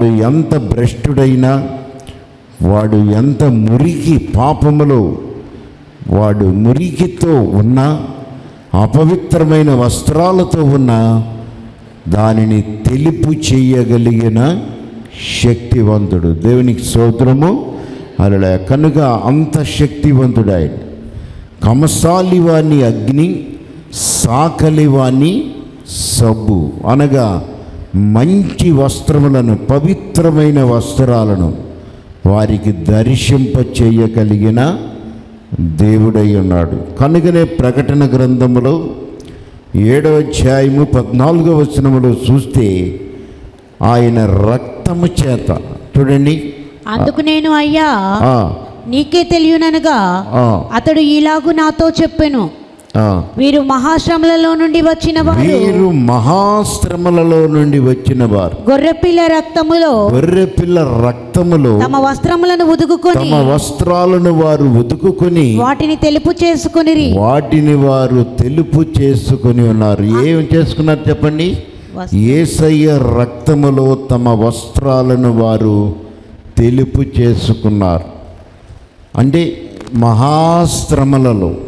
వాడు ఎంత భ్రష్టుడైనా వాడు ఎంత మురికి పాపములో వాడు మురికితో ఉన్నా అపవిత్రమైన వస్త్రాలతో ఉన్న దానిని తెలుపు చేయగలిగిన శక్తివంతుడు దేవునికి స్తోత్రము అలా కనుక అంత శక్తివంతుడు ఆయన కమసాలివాణి అగ్ని సాకలివాణి సబ్బు అనగా మంచి వస్త్రములను పవిత్రమైన వస్త్రాలను వారికి దర్శింప చేయగలిగిన దేవుడై ఉన్నాడు కనుకనే ప్రకటన గ్రంథములో ఏడవ అధ్యాయము పద్నాలుగవ వచనములో చూస్తే ఆయన రక్తము చేత చూడండి అందుకు నేను అయ్యా ఆ, నీకే తెలియననగా ఆ, అతడు ఇలాగు నాతో చెప్పెను ఆ. వీరు మహాశ్రమలలో నుండి వచ్చిన వారు వీరు మహాశ్రమలలో నుండి వచ్చిన వారు గొర్రెపిల్ల రక్తములో గొర్రెపిల్ల రక్తములో తమ వస్త్రములను ఉదుకుకొని తమ వస్త్రాలను వారు ఉతుకుకొని వాటిని తెలుపు చేసుకొనిరి వాటిని వారు తెలుపు చేసుకొని ఉన్నారు ఏం చేసుకున్నారు చెప్పండి ఏసయ్య రక్తములో తమ వస్త్రాలను వారు తెలుపు చేసుకున్నారు అంటే మహాశ్రమలలో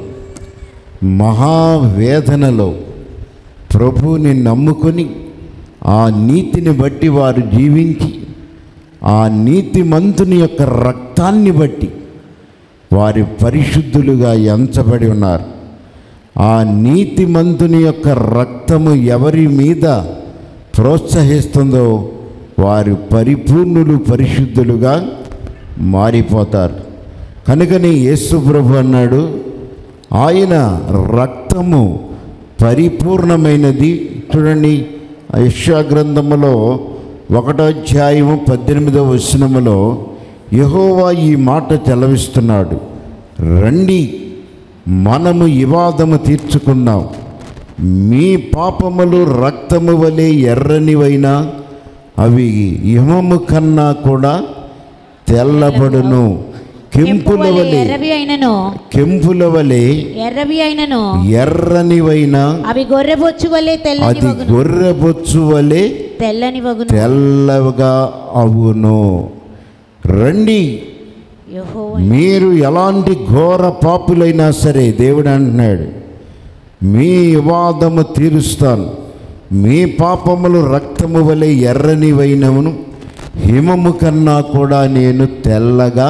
మహావేదనలో ప్రభువుని నమ్ముకొని ఆ నీతిని బట్టి వారు జీవించి ఆ నీతిమంతుని యొక్క రక్తాన్ని బట్టి వారి పరిశుద్ధులుగా ఎంచబడి ఉన్నారు ఆ నీతిమంతుని యొక్క రక్తము ఎవరి మీద ప్రోత్సహిస్తుందో వారు పరిపూర్ణులు పరిశుద్ధులుగా మారిపోతారు కనుకనే యేసు ప్రభు అన్నాడు ఆయన రక్తము పరిపూర్ణమైనది చూడండి యెషయా గ్రంథములో ఒకటో అధ్యాయము పద్దెనిమిదవ వచనములో యెహోవా ఈ మాట చెలవిస్తున్నాడు రండి మనము వివాదము తీర్చుకుందాం మీ పాపములు రక్తము వలె ఎర్రనివైనా అవి హిమము కన్నా కూడా తెల్లబడును కెంపుల వలె ఎర్రవి అయినను కెంపుల వలె ఎర్రవి అయినను ఎర్రనివైనా అవి గొర్రెబొచ్చు వలె తెల్లని అది వగును గొర్రెబొచ్చు వలె తెల్లని వగును తెల్లగా అవును రండి యెహోవా మీరు ఎలాంటి ఘోర పాపులైనా సరే దేవుడు అంటున్నాడు మీ వివాదము తీరుస్తాను మీ పాపములు రక్తము వలె ఎర్రనివైనవును హిమము కన్నా కూడా నేను తెల్లగా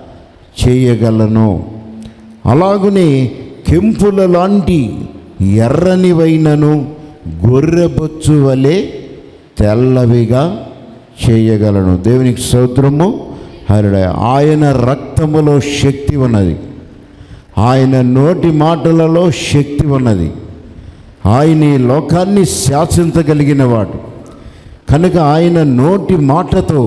చేయగలను అలాగునే కెంపుల లాంటి ఎర్రనివైనను గొర్రెబొచ్చు వలె తెల్లవిగా చేయగలను దేవునికి సౌద్రము హరుడ ఆయన రక్తములో శక్తి ఉన్నది ఆయన నోటి మాటలలో శక్తి ఉన్నది ఆయన ఈ లోకాన్ని శాసించగలిగిన వాడు కనుక ఆయన నోటి మాటతో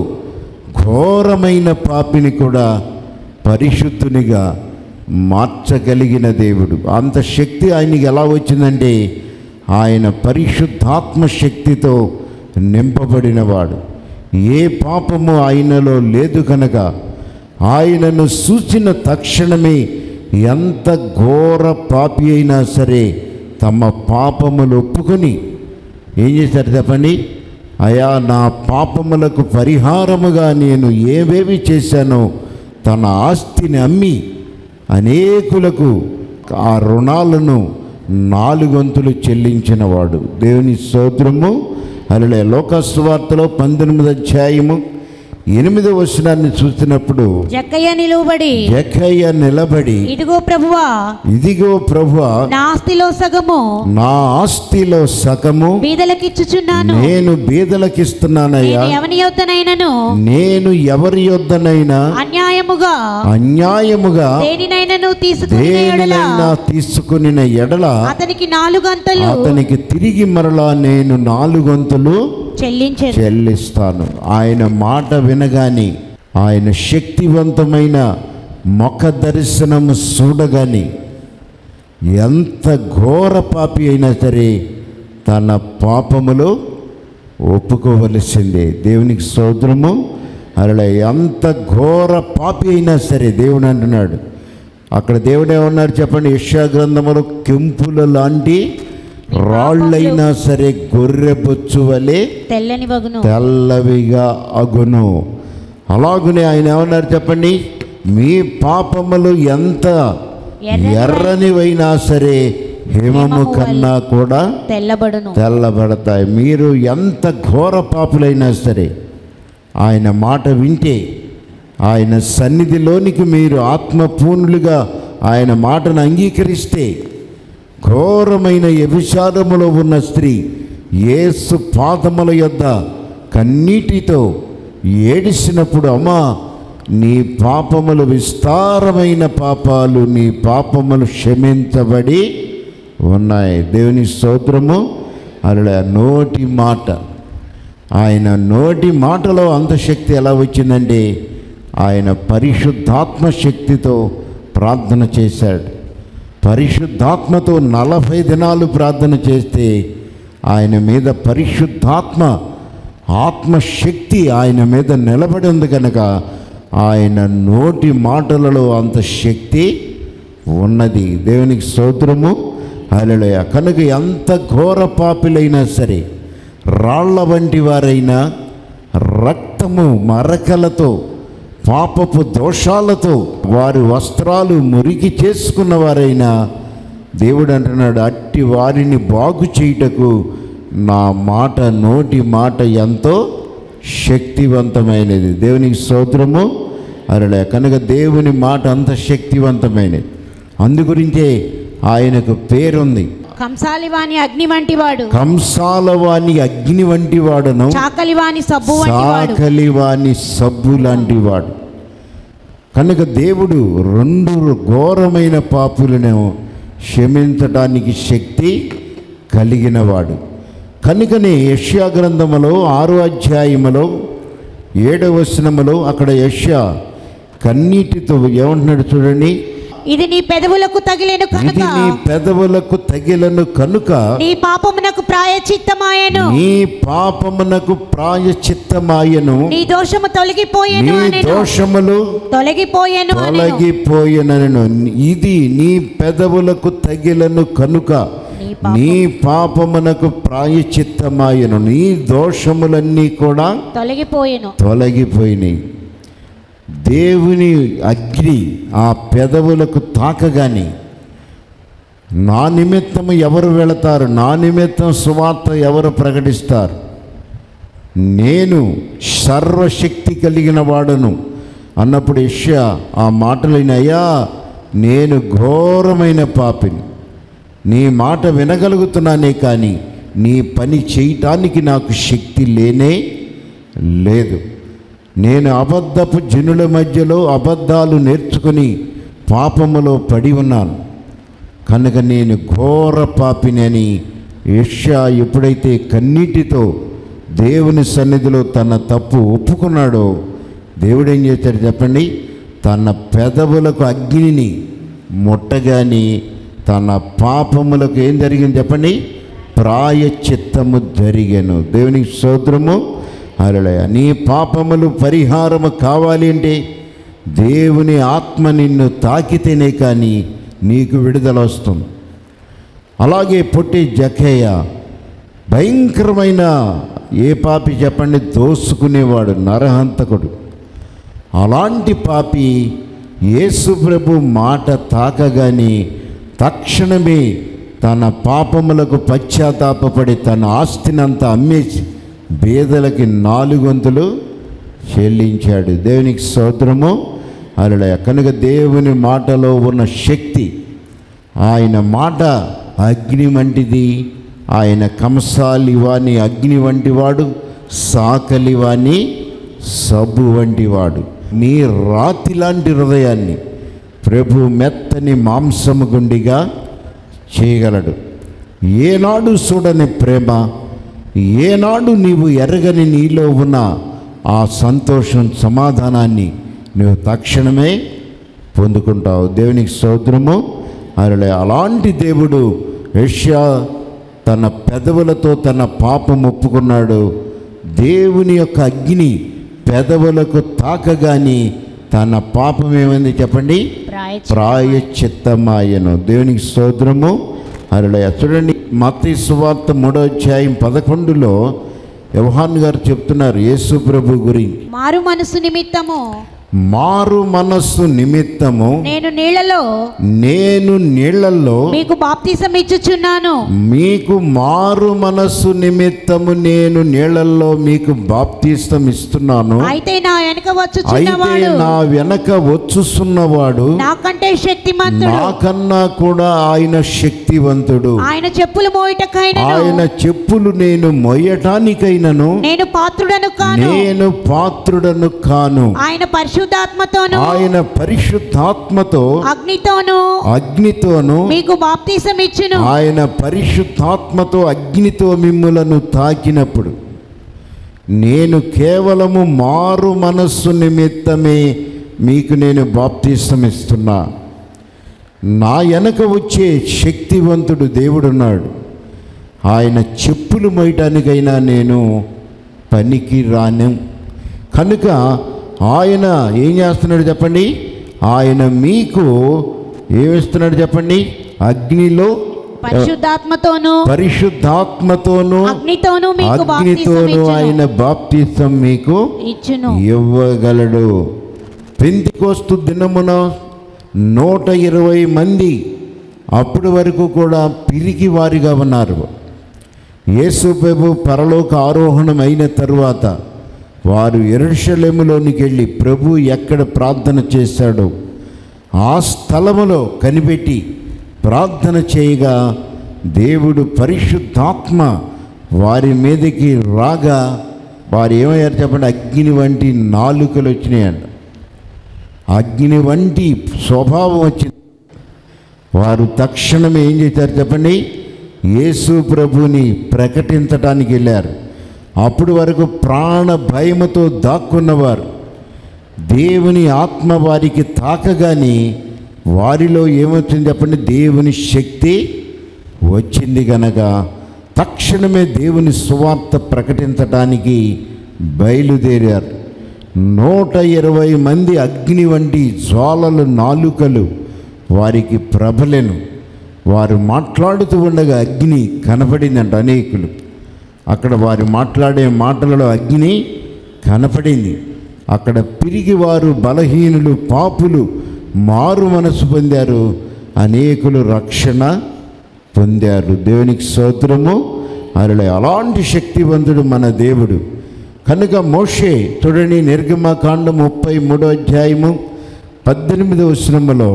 ఘోరమైన పాపిని కూడా పరిశుద్ధునిగా మార్చగలిగిన దేవుడు అంత శక్తి ఆయనకి ఎలా వచ్చిందంటే ఆయన పరిశుద్ధాత్మ శక్తితో నింపబడినవాడు ఏ పాపము ఆయనలో లేదు కనుక ఆయనను చూసిన తక్షణమే ఎంత ఘోర పాపి అయినా సరే తమ పాపములు ఒప్పుకొని ఏం చేశారు చెప్పండి అయా నా పాపములకు పరిహారముగా నేను ఏవేవి చేశానో తన ఆస్తిని అమ్మి అనేకులకు ఆ రుణాలను నాలుగొంతులు చెల్లించినవాడు దేవుని స్తోత్రము అలలే లోకస్వార్తలో పంతొమ్మిది అధ్యాయము ఎనిమిదో వచనాన్ని చూసినప్పుడు జక్కయ్య నిలువబడి జకయ్య నిలబడి ఇదిగో ప్రభువా ఇదిగో ప్రభు నా ఆస్తిలో సగము నా ఆస్తిలో సగము బీదలకిచ్చుచున్నాను నేను బీదలకిస్తున్నానయ్యా నేను ఎవని యొద్దనైనను నేను ఎవరి యొద్దనైనా అన్యాయముగా అన్యాయముగా దేనినైనను తీసుకుని దేనినైనా తీసుకుని ఎడల అతనికి నాలుగంతలు అతనికి తిరిగి మరలా నేను నాలుగొంతులు చెల్లించేది చెల్లిస్తాను ఆయన మాట వినగాని ఆయన శక్తివంతమైన మొక్క దర్శనము చూడగాని ఎంత ఘోర పాపి అయినా సరే తన పాపములో ఒప్పుకోవలసిందే దేవునికి సోదరము అలా ఎంత ఘోర పాపి అయినా సరే దేవుడు అంటున్నాడు అక్కడ దేవుడు ఏమన్నారు చెప్పండి యెషయా గ్రంథములో కెంపుల లాంటి రాళ్ళైనా సరే గొర్రె బొచ్చు వలె తెల్లని వగును తెల్లవిగా అగును అలాగునే ఆయన ఏమన్నారు చెప్పండి మీ పాపములు ఎంత ఎర్రనివై- ఎర్రనివైనా సరే హిమము కన్నా కూడా తెల్లబడును తెల్లబడతాయి మీరు ఎంత ఘోర పాపులైనా సరే ఆయన మాట వింటే ఆయన సన్నిధిలోనికి మీరు ఆత్మపూర్ణులుగా ఆయన మాటను అంగీకరిస్తే ఘోరమైన వ్యభిచారములో ఉన్న స్త్రీ యేసు పాదముల యొద్ద కన్నీటితో ఏడిసినప్పుడు అమ్మా నీ పాపములు విస్తారమైన పాపాలు నీ పాపములు క్షమించబడి ఉన్నాయి దేవుని స్తోత్రము అలా నోటి మాట ఆయన నోటి మాటలో అంత శక్తి ఎలా వచ్చిందంటే ఆయన పరిశుద్ధాత్మ శక్తితో ప్రార్థన చేశాడు పరిశుద్ధాత్మతో నలభై దినాలు ప్రార్థన చేస్తే ఆయన మీద పరిశుద్ధాత్మ ఆత్మశక్తి ఆయన మీద నిలబడి ఉంది కనుక ఆయన నోటి మాటలలో అంత శక్తి ఉన్నది దేవునికి స్తోత్రము అలలయ కనుక ఎంత ఘోర పాపిలైనా సరే రాళ్ల వంటి వారైనా రక్తము మరకలతో పాపపు దోషాలతో వారి వస్త్రాలు మురికి చేసుకున్న వారైనా దేవుడు అంటున్నాడు అట్టి వారిని బాగు చేయుటకు నా మాట నోటి మాట ఎంతో శక్తివంతమైనది దేవునికి స్తోత్రము అరలే కనుక దేవుని మాట అంత శక్తివంతమైనది అందుగురించే ఆయనకు పేరుంది కంసాలివాని అగ్ని వంటి వాడు కంసాలవాణి అగ్ని వంటి వాడును చాకలివాని సబ్బు వంటి వాడు సాకలివాని సబ్బు లాంటి వాడు కనుక దేవుడు రెండు ఘోరమైన పాపులను క్షమించడానికి శక్తి కలిగినవాడు కనుకనే యష్యా గ్రంథములో ఆరో అధ్యాయములో ఏడవ వచనములో అక్కడ యష్యా కన్నీటితో ఏమంటున్నాడు చూడండి ఇది నీ పెదవులకు తగిలేను ఇది కనుక నీ పెదవులకు తగిలను కనుక నీ పాపమునకు ప్రాయచిత్తమాయను నీ పాపమునకు ప్రాయచిత్తమాయను నీ దోషము తొలగిపోయేను నీ అనెను దోషములు తొలగిపోయేను అనెను తొలగిపోయినను ఇది నీ పెదవులకు తగిలను కనుక నీ పాపం- నీ పాపమునకు ప్రాయచిత్తమాయను నీ దోషములన్నీ కూడా తొలగిపోయేను తొలగిపోయినాయి దేవుని అగ్ని ఆ పెదవులకు తాకగాని నా నిమిత్తము ఎవరు వెళతారు నా నిమిత్తం సువార్త ఎవరు ప్రకటిస్తారు నేను సర్వశక్తి కలిగిన వాడను అన్నప్పుడు యెషయా ఆ మాటలైన అయ్యా నేను ఘోరమైన పాపిని నీ మాట వినగలుగుతున్నానే కానీ నీ పని చేయటానికి నాకు శక్తి లేనే లేదు నేను అబద్ధపు జనుల మధ్యలో అబద్ధాలు నేర్చుకుని పాపములో పడి ఉన్నాను కనుక నేను ఘోర పాపినని యెషయా ఎప్పుడైతే కన్నీటితో దేవుని సన్నిధిలో తన తప్పు ఒప్పుకున్నాడో దేవుడు ఏం చేశాడు చెప్పండి తన పెదవులకు అగ్నిని ముట్టగాని తన పాపములకు ఏం జరిగింది చెప్పండి ప్రాయచిత్తము జరిగాను దేవునికి సోదరము అరళయ నీ పాపములు పరిహారము కావాలి అంటే దేవుని ఆత్మ నిన్ను తాకితేనే కానీ నీకు విడుదల వస్తుంది అలాగే పొట్టి జఖేయ భయంకరమైన ఏ పాపి చెప్పండి దోసుకునేవాడు నరహంతకుడు అలాంటి పాపి యేసు ప్రభు మాట తాకగాని తక్షణమే తన పాపములకు పశ్చాత్తాపపడి తన ఆస్తినంతా అమ్మేసి బేదలకి నాలుగొంతులు చెల్లించాడు దేవునికి స్తోత్రము అలా కనుక దేవుని మాటలో ఉన్న శక్తి ఆయన మాట అగ్ని వంటిది ఆయన కంసాలివాని అగ్ని వంటివాడు సాకలివాని సబ్బు వంటివాడు నీ రాతి లాంటి హృదయాన్ని ప్రభు మెత్తని మాంసము గుండిగా చేయగలడు ఏనాడు చూడని ప్రేమ ఏనాడు నీవు ఎరగని నీలో ఉన్న ఆ సంతోషం సమాధానాన్ని నువ్వు తక్షణమే పొందుకుంటావు దేవునికి స్తోత్రము అలా అలాంటి దేవుడు యష్యా తన పెదవులతో తన పాపం ఒప్పుకున్నాడు దేవుని యొక్క అగ్ని పెదవులకు తాకగాని తన పాపం ఏమైంది చెప్పండి ప్రాయచిత్తం ప్రాయచిత్తమాయను దేవునికి స్తోత్రము అలా చూడండి మత్తయి సువార్త మూడో అధ్యాయం పదకొండులో యోహాన్ గారు చెప్తున్నారు యేసు ప్రభు గురించి మారు మనసు నిమిత్తము మారు మనస్సు నిమిత్తము నేను నీళ్లలో నేను నీళ్లలో మీకు బాప్తిసం ఇచ్చుచున్నాను మీకు మారు మనస్సు నిమిత్తము నేను నీళ్లలో మీకు బాప్తిస్తం ఇస్తున్నాను అయితే నా వెనక అయితే వచ్చుచున్నవాడు నా వెనక వచ్చుస్తున్నవాడు నాకంటే శక్తిమంతుడు నాకన్నా కూడా ఆయన శక్తివంతుడు ఆయన చెప్పులు మోయటకైనను ఆయన చెప్పులు నేను మొయ్యటానికైనను నేను పాత్రుడను కాను నేను పాత్రుడను కాను ఆయన పరిశుద్ధాత్మతోను ఆయన పరిశుద్ధాత్మతో అగ్నితోను అగ్నితోను మీకు బాప్తిసం ఇచ్చును ఆయన పరిశుద్ధాత్మతో అగ్నితో మిమ్ములను తాకినప్పుడు నేను కేవలము మారు మనస్సు నిమిత్తమే మీకు నేను బాప్తిసం ఇస్తున్నా నా వెనక వచ్చే శక్తివంతుడు దేవుడున్నాడు ఆయన చెప్పులు మోయటానికైనా నేను పనికి రాను కనుక ఆయన ఏం చేస్తున్నాడు చెప్పండి ఆయన మీకు ఏమిస్తున్నాడు చెప్పండి అగ్నిలో పరిశుద్ధాత్మతోను పరిశుద్ధాత్మతోనూ అగ్నితోను మీకు బాప్తిసం అగ్నితోనూ ఇచ్చును ఆయన బాప్తిసం మీకు ఇచ్చును ఇవ్వగలడు పెంతికోస్తు దినమున నూట ఇరవై మంది అప్పటి వరకు కూడా పిరికి వారిగా ఉన్నారు యేసు ప్రభు పరలోక ఆరోహణం అయిన తరువాత వారు ఎరుషలేములోనికి వెళ్ళి ప్రభు ఎక్కడ ప్రార్థన చేశాడో ఆ స్థలములో కనిపెట్టి ప్రార్థన చేయగా దేవుడు పరిశుద్ధాత్మ వారి మీదకి రాగా వారు ఏమయ్యారు చెప్పండి అగ్ని వంటి నాలుకలు వచ్చినాయంట అగ్ని వంటి స్వభావం వచ్చింది వారు తక్షణం ఏం చేశారు చెప్పండి యేసు ప్రభుని ప్రకటించటానికి వెళ్ళారు అప్పుడు వరకు ప్రాణ భయముతో దాక్కున్నవారు దేవుని ఆత్మ వారికి తాకగానే వారిలో ఏమొచ్చింది చెప్పండి దేవుని శక్తి వచ్చింది గనక తక్షణమే దేవుని సువార్త ప్రకటించటానికి బయలుదేరారు నూట ఇరవై మంది అగ్ని వంటి జ్వాలలు నాలుకలు వారికి ప్రబలెను వారు మాట్లాడుతూ ఉండగా అగ్ని కనపడిందంట అనేకులు అక్కడ వారు మాట్లాడే మాటలలో అగ్ని కనపడింది అక్కడ పిరిగి వారు బలహీనులు పాపులు మారు మనసు పొందారు అనేకులు రక్షణ పొందారు దేవునికి స్తోత్రము అరలే అలాంటి శక్తివంతుడు మన దేవుడు కనుక మోషే చూడండి నిర్గమకాండం ముప్పై మూడో అధ్యాయము పద్దెనిమిదవ వచనములో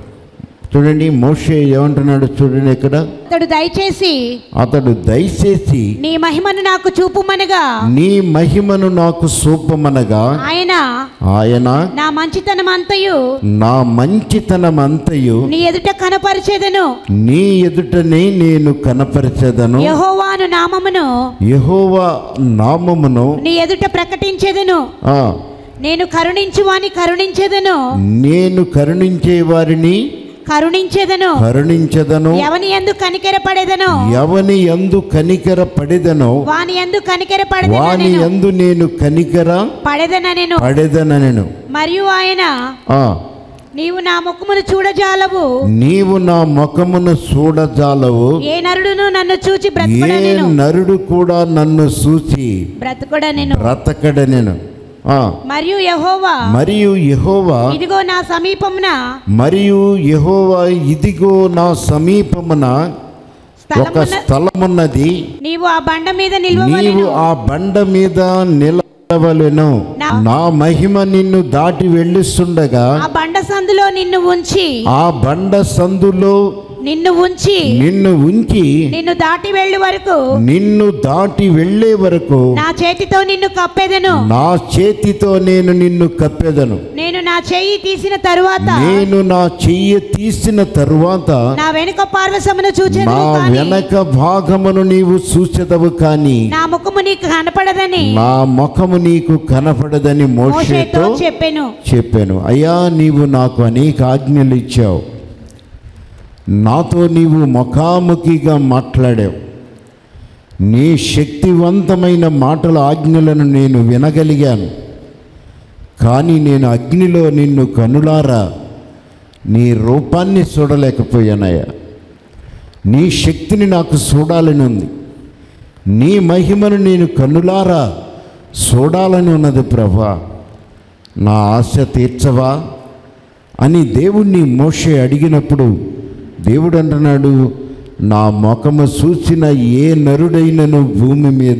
చూడండి మోషే ఏమంటున్నాడు చూడండి ఇక్కడ అతడు దయచేసి అతడు దయచేసి నీ మహిమను నాకు చూపుమనగా నీ మహిమను నాకు సూపమనగా ఆయన ఆయన నా మంచితనం అంతయు నా మంచితనం అంతయు నీ ఎదుట కనపరిచేదను నీ ఎదుటనే నేను కనపరచదను యహోవాను నామమును యెహోవా నామమును నీ ఎదుట ప్రకటించేదను ఆ, నేను కరుణించు వాని కరుణించేదను నేను కరుణించే వారిని కరుణించేదను కరుణించదను ఎవని ఎందు కనికెరపడేదను ఎవని యందు కనికర పడెదనో వాని ఎందు వాని కనికెరపడేదను యందు నేను కనికర పడేదన నేను పడెదనను మరియు ఆయన ఆ, నీవు నా ముఖమును చూడజాలవు నీవు నా ముఖమును చూడజాలవు ఏ నరుడును నన్ను చూచి ఏ బ్రతకడనెను నరుడు కూడా నన్ను చూసి బ్రతకడనెను బ్రతకడనెను ఆ, మరియు యహోవా మరియు యెహోవా ఇదిగో నా సమీపమున మరియు యెహోవా ఇదిగో నా సమీపమున ఒక స్థలమున స్థలమున్నది నీవు ఆ బండ మీద నీవు నిల్వవలెను ఆ బండ మీద నిలవలెను నా- నా మహిమ నిన్ను దాటి వెళ్ళిస్తుండగా ఆ బండ సందులో నిన్ను ఉంచి ఆ బండ సందులో నిన్ను ఉంచి నిన్ను ఉంచి నిన్ను దాటి వెళ్ళు వరకు నిన్ను దాటి వెళ్ళే వరకు నా చేతితో నిన్ను కప్పెదను నా చేతితో నేను నిన్ను కప్పెదను నేను నా చెయ్యి తీసిన తరువాత నేను నా చెయ్యి తీసిన తరువాత నా వెనుక పార్వసమును నా చూచెదవు కానీ వెనక భాగమును నీవు చూచెదవు కానీ నా ముఖము నీకు కనపడదని నా ముఖము నీకు కనపడదని మోషేతో మోషేతో చెప్పెను చెప్పాను అయ్యా నీవు నాకు అనేక ఆజ్ఞలు ఇచ్చావు నాతో నీవు ముఖాముఖిగా మాట్లాడావు నీ శక్తివంతమైన మాటల ఆజ్ఞలను నేను వినగలిగాను కానీ నేను అగ్నిలో నిన్ను కనులారా నీ రూపాన్ని చూడలేకపోయానయ్యా నీ శక్తిని నాకు చూడాలని ఉంది నీ మహిమను నేను కన్నులారా చూడాలని ఉన్నది ప్రభా నా ఆశ తీర్చవా అని దేవుణ్ణి మోషే అడిగినప్పుడు దేవుడు అంటున్నాడు నా ముఖము చూసిన ఏ నరుడైనను భూమి మీద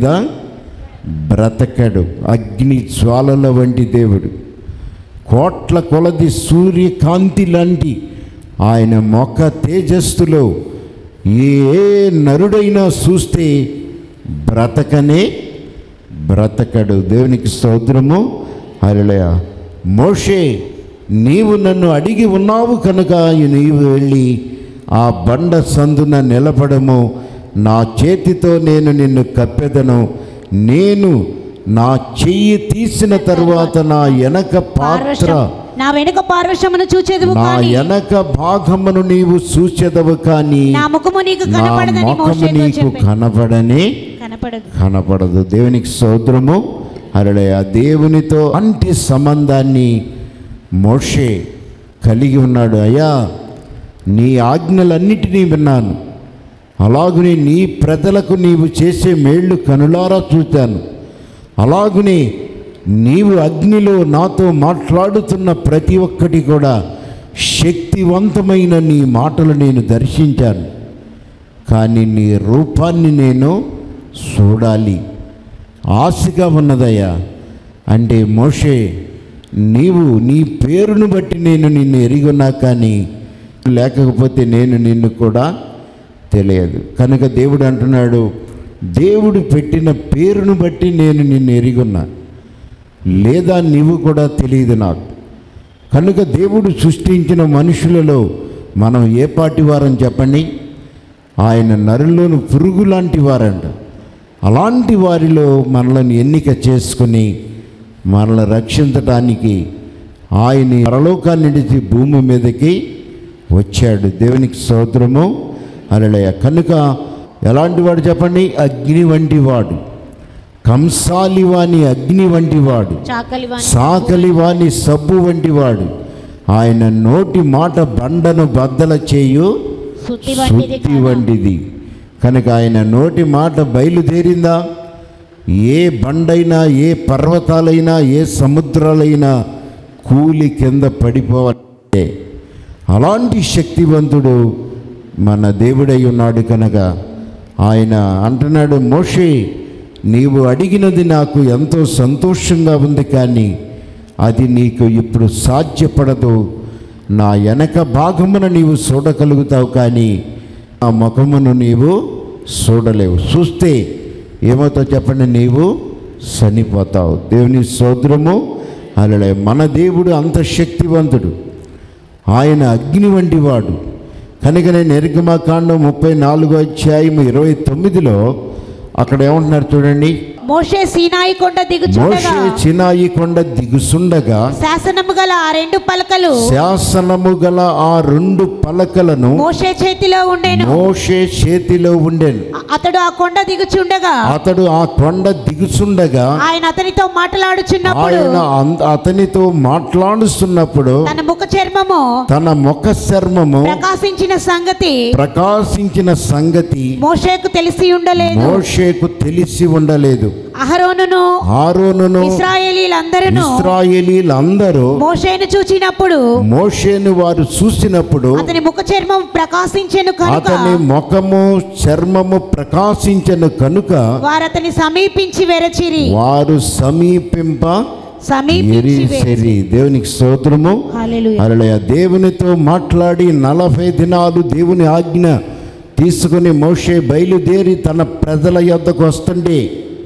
బ్రతకడు అగ్ని జ్వాలల వంటి దేవుడు కోట్ల కొలది సూర్యకాంతి లాంటి ఆయన మొక్క తేజస్సులో ఏ నరుడైనా చూస్తే బ్రతకనే బ్రతకడు దేవునికి స్తోత్రము హల్లెలూయ మోషే నీవు నన్ను అడిగి ఉన్నావు కనుక నీవు వెళ్ళి ఆ బండ సందున నిలబడము నా చేతితో నేను నిన్ను కప్పెదను నేను నా చెయ్యి తీసిన తరువాత నా వెనక పాత్ర పార్వశం నా వెనుక పార్వశమును చూచేదువు నా కానీ వెనక భాగమును నీవు చూచెదవు కానీ నా ముఖము నీకు నా కనపడదని ముఖము మోషేతో నీకు చెప్పాను కనపడని కనపడదు కనపడదు దేవునికి సోదరము అరడయ దేవునితో అంటి సంబంధాన్ని మోషే కలిగి ఉన్నాడు అయ్యా నీ ఆజ్ఞలన్నిటినీ విన్నాను అలాగునే నీ ప్రజలకు నీవు చేసే మేళ్ళు కనులారా చూశాను అలాగునే నీవు అగ్నిలో నాతో మాట్లాడుతున్న ప్రతి ఒక్కటి కూడా శక్తివంతమైన నీ మాటలు నేను దర్శించాను కానీ నీ రూపాన్ని నేను చూడాలి ఆశగా ఉన్నదయ్యా అంటే మోషే నీవు నీ పేరును బట్టి నేను నిన్ను ఎరిగొన్నా కానీ లేకపోతే నేను నిన్ను కూడా తెలియదు కనుక దేవుడు అంటున్నాడు దేవుడు పెట్టిన పేరును బట్టి నేను నిన్ను ఎరిగొన్నా లేదా నీవు కూడా తెలియదు నాకు కనుక దేవుడు సృష్టించిన మనుషులలో మనం ఏ పాటి వారం చెప్పండి ఆయన నరుల్లోని పురుగు లాంటి వారంట అలాంటి వారిలో మనల్ని ఎన్నిక చేసుకుని మనల్ని రక్షించటానికి ఆయన పరలోకాన్ని నిడిచి భూమి మీదకి వచ్చాడు దేవునికి స్తోత్రము అలలయ కనుక ఎలాంటి వాడు చెప్పండి అగ్ని వంటి వాడు కంసాలివాని అగ్ని వంటి వాడు చాకలి వాణి సాకలి వాని సబ్బు వంటి వాడు ఆయన నోటి మాట బండను బద్దల చేయు సుత్తి వంటిది సుత్తి కాదా? వంటిది కనుక ఆయన నోటి మాట బయలుదేరిందా ఏ బండైనా ఏ పర్వతాలైనా ఏ సముద్రాలైనా కూలి కింద పడిపోవాలి అలాంటి శక్తివంతుడు మన దేవుడై ఉన్నాడు కనుక ఆయన అంటున్నాడు మోషే నీవు అడిగినది నాకు ఎంతో సంతోషంగా ఉంది కానీ అది నీకు ఇప్పుడు సాధ్యపడదు నా వెనక భాగమున నీవు చూడగలుగుతావు కానీ ఆ ముఖమును నీవు చూడలేవు చూస్తే ఏమవుతావు చెప్పండి నీవు చనిపోతావు దేవుని సోదరము అలా మన దేవుడు అంత శక్తివంతుడు ఆయన అగ్ని వంటి వాడు కనుక నేను నిర్గమాకాండం ముప్పై నాలుగో అధ్యాయం ఇరవై తొమ్మిదిలో అక్కడ ఏమంటున్నారు చూడండి మోషే సీనాయి కొండ దిగుచుండగా మోషే చినాయి కొండ దిగుసుండగా శాసనము గల ఆ రెండు పలకలు శాసనము గల ఆ రెండు పలకలను మోషే చేతిలో ఉండేను మోషే చేతిలో ఉండెను అ- అతడు ఆ కొండ దిగుచుండగా అతడు ఆ కొండ దిగుచుండగా ఆయన అతనితో మాట్లాడుచున్నప్పుడు ఆయన అన్- అతనితో మాట్లాడుతున్నప్పుడు తన ముఖ చర్మము తన ముఖ చర్మము ప్రకాశించిన సంగతి ప్రకాశించిన సంగతి మోషేకు తెలిసి ఉండలేదు మోషేకు తెలిసి ఉండలేదు అహరోనును ఆరోనును ఇస్రాయేలీలందరూ ఇస్రాయేలీలందరూ మోషేను చూచినప్పుడు మోషేను వారు చూసినప్పుడు అతని ముఖ చర్మం ప్రకాశించెను కనుక అతని ముఖము చర్మము ప్రకాశించను కనుక వారు అతని సమీపించి వెరచిరి వారు సమీపింప సమీపించి వెరచిరి. ఎరిసెరి దేవునికి స్తోత్రము హల్లెలూయా. అలయ దేవునితో మాట్లాడి నలభై దినాలు దేవుని ఆజ్ఞ తీసుకుని మోషే బయలుదేరి తన ప్రజల యొద్దకు వస్తుండే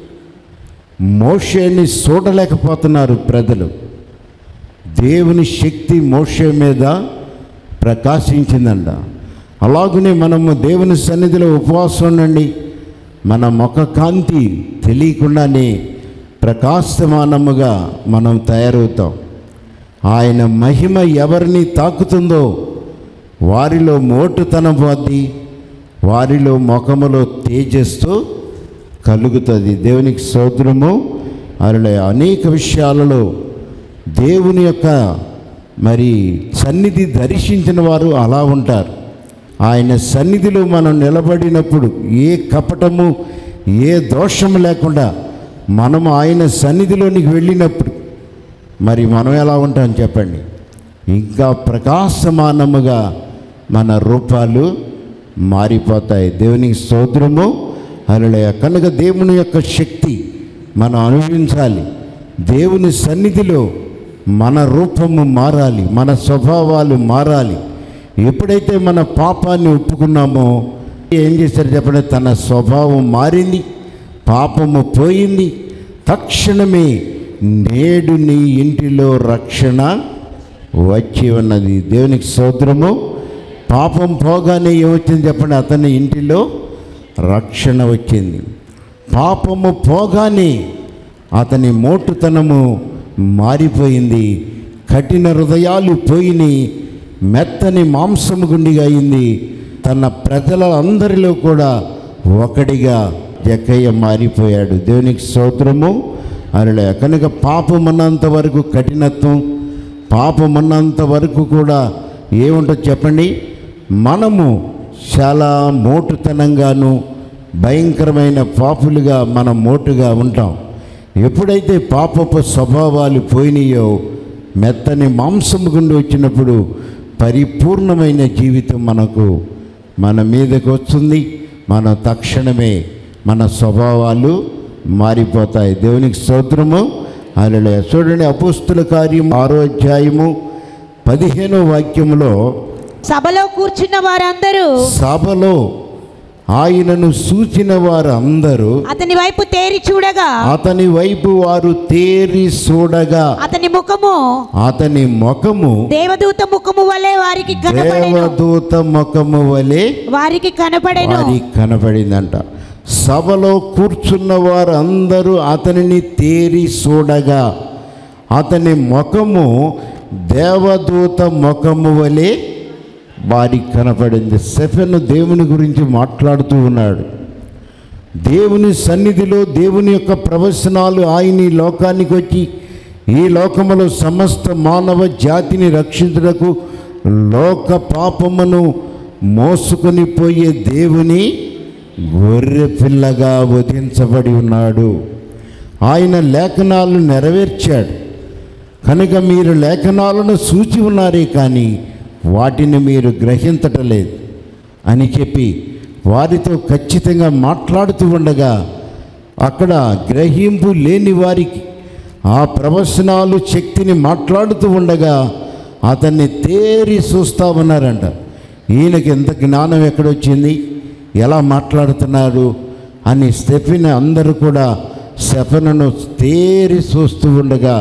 మోషేని చూడలేకపోతున్నారు ప్రజలు దేవుని శక్తి మోషే మీద ప్రకాశించిందంట అలాగనే మనము దేవుని సన్నిధిలో ఉపవాసం ఉండండి మన ముఖ కాంతి తెలియకుండానే ప్రకాశమానముగా మనం తయారవుతాం ఆయన మహిమ ఎవరిని తాకుతుందో వారిలో మోటుతనం పోద్ది వారిలో ముఖములో తేజస్సు కలుగుతుంది దేవునికి సోదరము అలా అనేక విషయాలలో దేవుని యొక్క మరి సన్నిధి దర్శించిన వారు అలా ఉంటారు ఆయన సన్నిధిలో మనం నిలబడినప్పుడు ఏ కపటము ఏ దోషము లేకుండా మనం ఆయన సన్నిధిలోనికి వెళ్ళినప్పుడు మరి మనం ఎలా ఉంటాం చెప్పండి ఇంకా ప్రకాశమానముగా మన రూపాలు మారిపోతాయి దేవునికి స్తోత్రము అలలయ కనుక దేవుని యొక్క శక్తి మనం అనుభవించాలి దేవుని సన్నిధిలో మన రూపము మారాలి మన స్వభావాలు మారాలి ఎప్పుడైతే మన పాపాన్ని ఒప్పుకున్నామో ఏం చేశారు చెప్పండి తన స్వభావం మారింది పాపము పోయింది తక్షణమే నేడు నీ ఇంటిలో రక్షణ వచ్చి ఉన్నది దేవునికి సోదరము పాపం పోగానే ఏమొచ్చింది చెప్పండి అతని ఇంటిలో రక్షణ వచ్చింది పాపము పోగానే అతని మోటుతనము మారిపోయింది కఠిన హృదయాలు పోయినాయి మెత్తని మాంసము గుండిగా అయింది తన ప్రజల అందరిలో కూడా ఒకడిగా జక్కయ్య మారిపోయాడు దేవునికి స్తోత్రము అరలే కనుక పాపమన్నంత వరకు కఠినత్వం పాపమన్నంత వరకు కూడా ఏముంటుంది చెప్పండి మనము చాలా మోటుతనంగాను భయంకరమైన పాపులుగా మనం మోటుగా ఉంటాం ఎప్పుడైతే పాపపు స్వభావాలు పోయినాయో మెత్తని మాంసం గుండి వచ్చినప్పుడు పరిపూర్ణమైన జీవితం మనకు మన మీదకి వస్తుంది మన తక్షణమే మన స్వభావాలు మారిపోతాయి దేవునికి స్తోత్రము అలా చూడండి అపుస్తుల కార్యం ఆరో అధ్యాయము పదిహేనో వాక్యములో సభలో కూర్చున్న వారందరూ సభలో ఆయనను సూచిన వారందరూ అతని వైపు తేరి చూడగా అతని వైపు వారు తేరి చూడగా అతని ముఖము అతని ముఖము దేవదూత ముఖము వలె వారికి కనపడెను దేవదూత ముఖము వలె వారికి కనపడెను వారికి కనపడిందంట సభలో కూర్చున్న వారందరూ అతనిని తేరి చూడగా అతని ముఖము దేవదూత ముఖము వలె వారికి కనపడింది సెఫెను దేవుని గురించి మాట్లాడుతూ ఉన్నాడు దేవుని సన్నిధిలో దేవుని యొక్క ప్రవచనాలు ఆయన ఈ లోకానికి వచ్చి ఈ లోకములో సమస్త మానవ జాతిని రక్షించుటకు లోక పాపమును మోసుకొని పోయే దేవుని గొర్రె పిల్లగా వధించబడి ఉన్నాడు ఆయన లేఖనాలు నెరవేర్చాడు కనుక మీరు లేఖనాలను సూచి ఉన్నారే కానీ వాటిని మీరు గ్రహించటలేదు అని చెప్పి వారితో ఖచ్చితంగా మాట్లాడుతూ ఉండగా అక్కడ గ్రహింపు లేని వారికి ఆ ప్రవచనాలు శక్తిని మాట్లాడుతూ ఉండగా అతన్ని తేరి చూస్తా ఉన్నారంట ఈయనకి ఎంత జ్ఞానం ఎక్కడొచ్చింది ఎలా మాట్లాడుతున్నారు అని స్టెఫిన్ అందరూ కూడా శపనను తేరి చూస్తూ ఉండగా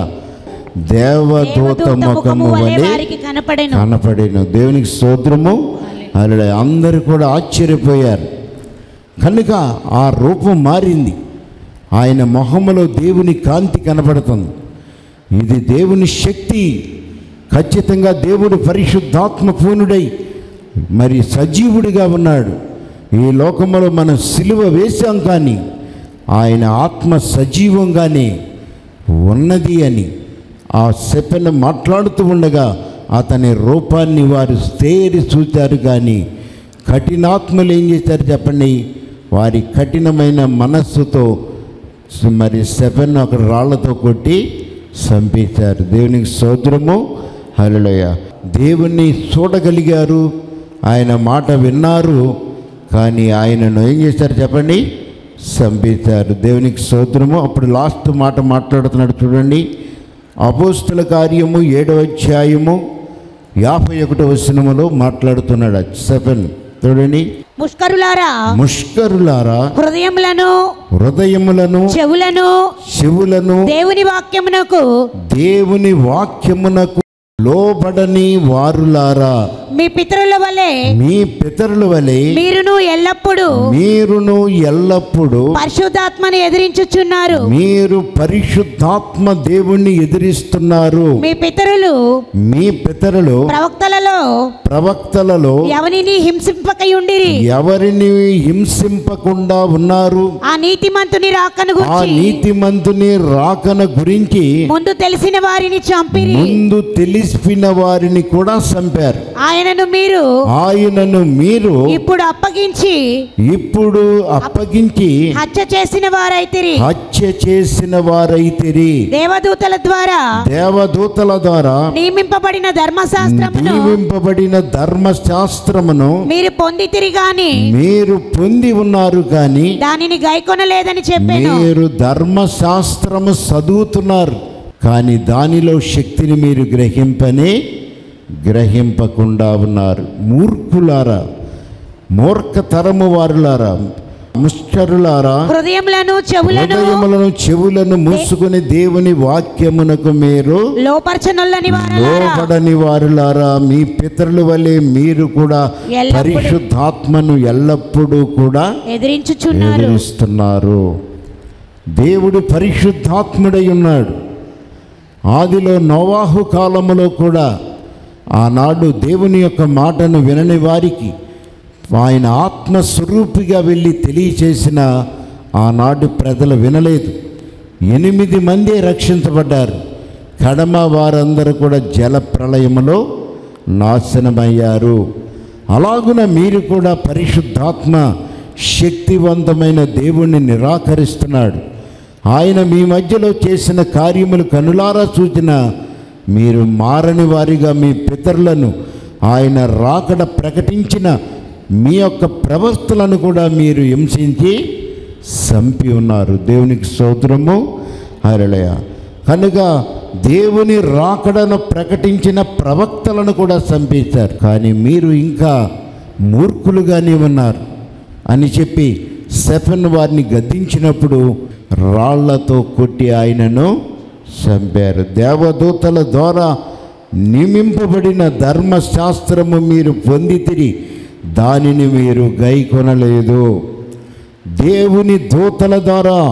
దేవదూత ముఖము వలె వలె వారికి కనపడెను కనపడిన దేవునికి స్తోత్రము అలా అందరూ కూడా ఆశ్చర్యపోయారు కనుక ఆ రూపం మారింది ఆయన మొహములో దేవుని కాంతి కనపడుతుంది ఇది దేవుని శక్తి ఖచ్చితంగా దేవుడు పరిశుద్ధాత్మ పూర్ణుడై మరి సజీవుడిగా ఉన్నాడు ఈ లోకములో మనం సిలువ వేశాం కానీ ఆయన ఆత్మ సజీవంగానే ఉన్నది అని ఆ సెపెన మాట్లాడుతూ ఉండగా అతని రూపాన్ని వారు తేరి చూచారు కానీ కఠినాత్మలు ఏం చేశారు చెప్పండి వారి కఠినమైన మనస్సుతో మరి సెపెన్ ఒక రాళ్లతో కొట్టి చంపేశారు దేవునికి సోదరము హల్లెలూయ దేవుణ్ణి చూడగలిగారు ఆయన మాట విన్నారు కానీ ఆయనను ఏం చేశారు చెప్పండి చంపేశారు దేవునికి స్తోత్రము అప్పుడు లాస్ట్ మాట మాట్లాడుతున్నాడు చూడండి అపోస్తుల కార్యము ఏడవ అధ్యాయము యాభై ఒకటో వచనములో మాట్లాడుతున్నాడు సెవెన్ చూడండి ముష్కరులారా ముష్కరులారా హృదయములను హృదయములను చెవులను చెవులను దేవుని వాక్యమునకు దేవుని వాక్యమునకు లోబడని వారులారా మీ పితరుల వలె మీ పితరుల వలె మీరును ఎల్లప్పుడూ మీరును ఎల్లప్పుడూ పరిశుద్ధాత్మను ఎదిరించుచున్నారు మీరు పరిశుద్ధాత్మ దేవుణ్ణి ఎదిరిస్తున్నారు మీ పితరులు మీ పితరులు ప్రవక్తలలో ప్రవక్తలలో ఎవరిని హింసింపకయుండిరి ఎవరిని హింసింపకుండా ఉన్నారు ఆ నీతిమంతుని రాకను ఆ గురించి నీతిమంతుని రాకన గురించి ముందు తెలిసిన వారిని చంపిరి ముందు తెలిసిన తీసిపిన వారిని కూడా చంపారు ఆయనను మీరు ఆయనను మీరు ఇప్పుడు అప్పగించి ఇప్పుడు అప్పగించి హత్య చేసిన వారైతిరి హత్య చేసిన వారైతిరి దేవదూతల ద్వారా దేవదూతల ద్వారా నియమింపబడిన ధర్మశాస్త్రమును దీవింపబడిన ధర్మశాస్త్రమును మీరు పొందితిరి గాని మీరు పొంది ఉన్నారు కానీ దానిని గైకొనలేదని చెప్పాను మీరు ధర్మశాస్త్రము చదువుతున్నారు కానీ దానిలో శక్తిని మీరు గ్రహింపనే గ్రహింపకుండా ఉన్నారు మూర్ఖులారా మూర్ఖతరము వారులారా ముష్కరులారా హృదయములను చెవులను హృదయములను చెవులను మూసుకుని దేవుని వాక్యమునకు మీరు లోపరచనుల్లని వారలారా లోపడని వారులారా మీ పితరుల వలె మీరు కూడా ఎల్లప్పుడూ- పరిశుద్ధాత్మను ఎల్లప్పుడూ కూడా ఎదిరించుచున్నారు ఎదురిస్తున్నారు దేవుడు పరిశుద్ధాత్ముడై ఉన్నాడు ఆదిలో నోవాహు కాలములో కూడా ఆనాడు దేవుని యొక్క మాటను వినని వారికి ఆయన ఆత్మస్వరూపిగా వెళ్ళి తెలియచేసిన ఆనాడు ప్రజలు వినలేదు ఎనిమిది మంది రక్షించబడ్డారు కడమ వారందరూ కూడా జల ప్రళయములో నాశనమయ్యారు అలాగున మీరు కూడా పరిశుద్ధాత్మ శక్తివంతమైన దేవుణ్ణి నిరాకరిస్తున్నాడు ఆయన మీ మధ్యలో చేసిన కార్యములు కనులారా చూచిన మీరు మారని వారిగా మీ పితరులను ఆయన రాకడ ప్రకటించిన మీ యొక్క ప్రవక్తలను కూడా మీరు హింసించి చంపి ఉన్నారు దేవునికి స్తోత్రము హరళయ కనుక దేవుని రాకడను ప్రకటించిన ప్రవక్తలను కూడా చంపేశారు కానీ మీరు ఇంకా మూర్ఖులుగానే ఉన్నారు అని చెప్పి సెఫన్ వారిని గద్దించినప్పుడు రాళ్లతో కొట్టి ఆయనను చంపారు దేవదూతల ద్వారా నియమింపబడిన ధర్మశాస్త్రము మీరు పొందితిరి దానిని మీరు గైకొనలేదు దేవుని దూతల ద్వారా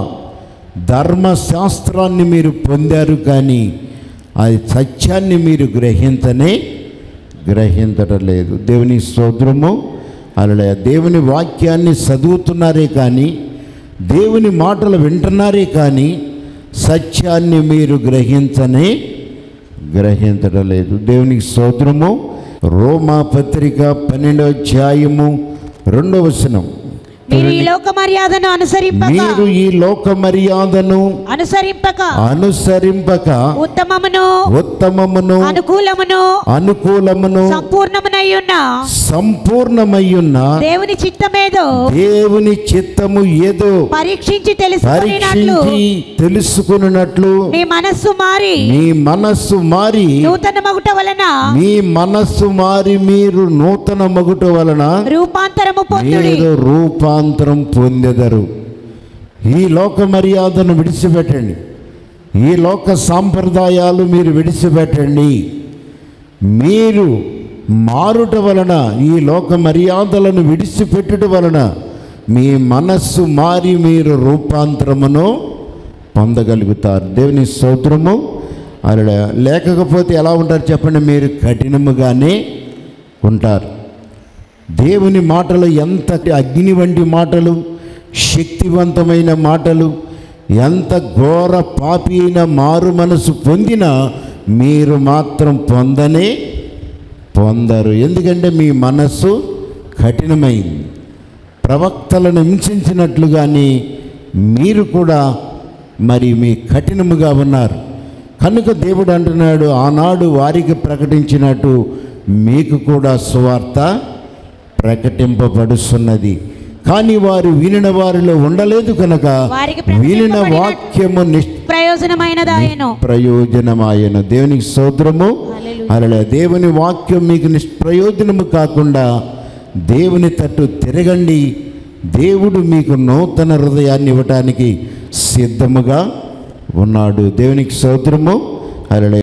ధర్మశాస్త్రాన్ని మీరు పొందారు కానీ అది సత్యాన్ని మీరు గ్రహించనే గ్రహించడం లేదు దేవుని స్తోత్రము అలా దేవుని వాక్యాన్ని చదువుతున్నారే కానీ దేవుని మాటలు వింటున్నారే కానీ సత్యాన్ని మీరు గ్రహించనే గ్రహించడం లేదు దేవునికి స్తోత్రము రోమా పత్రిక పన్నెండో అధ్యాయము రెండవ వచనం మీరు ఈ లోక మర్యాదను అనుసరింపక మీరు ఈ లోక మర్యాదను అనుసరింపక అనుసరింపక ఉత్తమమును ఉత్తమమును అనుకూలమును అనుకూలమును సంపూర్ణమునయ్యున్న సంపూర్ణమయ్యున్న దేవుని చిత్తమేదో దేవుని చిత్తము ఏదో పరీక్షించి తెలుసుకున్నట్లు పరీక్షించి తెలుసుకున్నట్లు మీ మనస్సు మారి మీ మనస్సు మారి నూతన మగుట వలన మీ మనస్సు మారి మీరు నూతన మగుట వలన రూపాంతరము పొందుడి మీరు రూపాంతరం పొందెదరు ఈ లోక మర్యాదను విడిచిపెట్టండి ఈ లోక సాంప్రదాయాలు మీరు విడిచిపెట్టండి మీరు మారుట వలన ఈ లోక మర్యాదలను విడిచిపెట్టుట వలన మీ మనస్సు మారి మీరు రూపాంతరమును పొందగలుగుతారు దేవుని స్తోత్రము అలా లేకపోతే ఎలా ఉంటారు చెప్పండి మీరు కఠినముగానే ఉంటారు దేవుని మాటలు ఎంత అగ్ని వంటి మాటలు శక్తివంతమైన మాటలు ఎంత ఘోర పాపి అయిన మారు మనసు పొందినా మీరు మాత్రం పొందనే పొందరు ఎందుకంటే మీ మనస్సు కఠినమైంది ప్రవక్తలను హింసించినట్లుగాని మీరు కూడా మరి మీ కఠినముగా ఉన్నారు కనుక దేవుడు అంటున్నాడు ఆనాడు వారికి ప్రకటించినట్టు మీకు కూడా సువార్త ప్రకటింపబడుతున్నది కానీ వారు వినిన వారిలో ఉండలేదు కనుక వారికి వినిన ప్రకటింపబడిన- వాక్యము నిష్ ప్రయోజనమైనదాయను ప్రయోజనమాయన దేవునికి సోదరము అలా దేవుని వాక్యం మీకు నిష్ప్రయోజనము కాకుండా దేవుని తట్టు తిరగండి దేవుడు మీకు నూతన హృదయాన్ని ఇవ్వటానికి సిద్ధముగా ఉన్నాడు దేవునికి సోదరము అలా